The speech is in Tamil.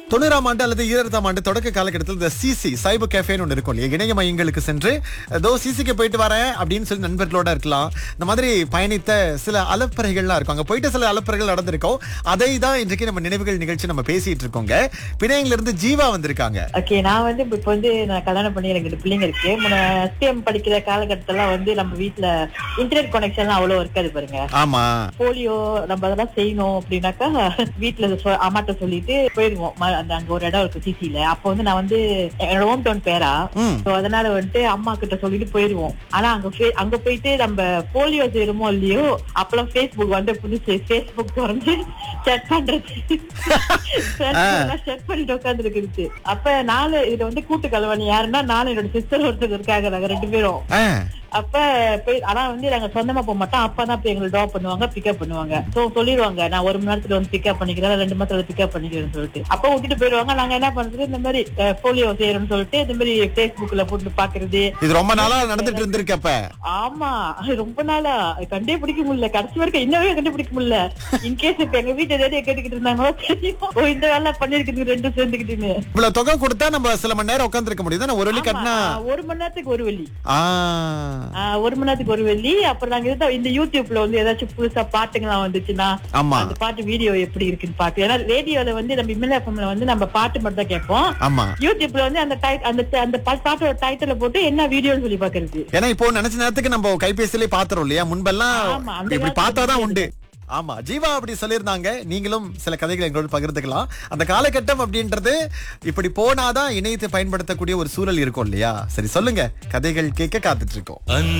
தொண்ணூறாம் ஆண்டு அல்லது ஈரத்தாம் ஆண்டு தொடக்க காலகட்டத்தில் இந்த சிசி சைபர் கேஃபேன்னு ஒன்று இருக்கும் இல்லையா இணைய மையங்களுக்கு சென்று ஏதோ சிசிக்கு போயிட்டு வரேன் அப்படின்னு சொல்லி நண்பர்களோட இருக்கலாம் இந்த மாதிரி பயணித்த சில அலப்பறைகள்லாம் இருக்கும் அங்க போயிட்டு சில அலப்பறைகள் நடந்திருக்கும் அதை தான் இன்றைக்கு நம்ம நினைவுகள் நிகழ்ச்சி நம்ம பேசிட்டு இருக்கோங்க பிணையங்கள்ல இருந்து ஜீவா வந்திருக்காங்க ஓகே நான் வந்து இப்ப வந்து நான் கல்யாணம் பண்ணி எனக்கு ரெண்டு பிள்ளைங்க இருக்கு முன்ன எஸ்டிஎம் படிக்கிற காலகட்டத்துல வந்து நம்ம வீட்ல இன்டர்நெட் கனெக்ஷன் எல்லாம் இருக்காது பாருங்க ஆமா போலியோ நம்ம அதெல்லாம் செய்யணும் அப்படின்னாக்கா வீட்டுல சொ- அம்மாட்ட சொல்லிட்டு போயிடுவோம் ம- அந்த அங்க ஒரு இடம் இருக்கு சிசில அப்ப வந்து நான் வந்து என்னோட ஹோம் டவுன் பேரா ம். So அதனால வந்துட்டு அம்மா கிட்ட சொல்லிட்டு போயிடுவோம் ஆனா அங்க ஃபே- அங்க போயிட்டு நம்ம போலியோ செய்யறோமோ இல்லையோ அப்பெல்லாம் Facebook வந்து புதுசு Facebook திறந்து செக் பண்றது செக் பண்ணிட்டு உட்காந்துருக்கு அப்ப நாலு இது வந்து கூட்டு கலவாணி யாருன்னா நானும் என்னோட சிஸ்டர் ஒருத்தர் இருக்காங்க நாங்க ரெண்டு பேரும் ஆ, அப்ப போய் ஆனா வந்து நாங்க சொந்தமா போக மாட்டோம் அப்பா தான் போய் எங்களை ட்ராப் பண்ணுவாங்க பிக்கப் பண்ணுவாங்க சோ சொல்லிடுவாங்க நான் ஒரு மணி நேரத்துல வந்து பிக்கப் பண்ணிக்கிறேன் ரெண்டு மணி நேரத்துல பிக்கப் பண்ணிக்கிறேன்னு சொல்லிட்டு அப்ப விட்டுட்டு போயிடுவாங்க நாங்க என்ன பண்றது இந்த மாதிரி போலியோ செய்யறோம்னு சொல்லிட்டு இந்த மாதிரி Facebookல போட்டு பாக்குறது இது ரொம்ப நாளா நடந்துட்டு இருந்திருக்கு அப்ப ஆமா அது ரொம்ப நாளா கண்டே பிடிக்க முடியல கடைசி வரைக்கும் இன்னவே கண்டுபிடிக்க முடியல இன்கேஸ் இப்ப எங்க வீட்டு ஏதாவது கேட்டுக்கிட்டு இருந்தாங்களோ தெரியும் ஓ, இந்த வேலை பண்ணிருக்குது ரெண்டும் சேர்ந்துக்கிட்டுன்னு இவ்வளவு தொகை கொடுத்தா நம்ம சில மணி நேரம் உட்கார்ந்து இருக்க முடியுது ஒரு வழி கட்டினா ஆமா, ஒரு மணி நேரத்துக்கு ஒரு வெள்ளி ஆ ஆஹ் ஒரு மணி நேரத்துக்கு ஒரு வெள்ளி அப்புறம் நாங்க இருந்தா இந்த யூடியூப்ல வந்து ஏதாச்சும் புதுசா பாட்டுங்கலாம் வந்துச்சுன்னா ஆமா அந்த பாட்டு வீடியோ எப்படி இருக்குன்னு பாட்டு ஏன்னா ரேடியோல வந்து நம்ம இமெயில் எஃப்எம்ல வந்து நம்ம பாட்டு மட்டும் தான் கேட்போம் ஆமா யூடியூப்ல வந்து அந்த டை- அந்த அந்த பா- பாட்டோட டைட்டில போட்டு என்ன வீடியோன்னு சொல்லி பாக்குறது ஏன்னா இப்போ நினைச்ச நேரத்துக்கு நம்ம கைபேசியிலே பாத்துறோம் இல்லையா முன்பெல்லாம் ஆமா, அந்த இப்படி காலத்துல பார்த்தாதான் இப்படி உண்டு ஆமா ஜீவா அப்படி சொல்லியிருந்தாங்க நீங்களும் சில கதைகளை எங்களோட பகிர்ந்துக்கலாம் அந்த காலகட்டம் அப்படின்றது இப்படி போனாதான் இணையத்தை பயன்படுத்தக்கூடிய ஒரு சூழல் இருக்கும் இல்லையா சரி சொல்லுங்க கதைகள் கேட்க காத்துட்டு இருக்கோம்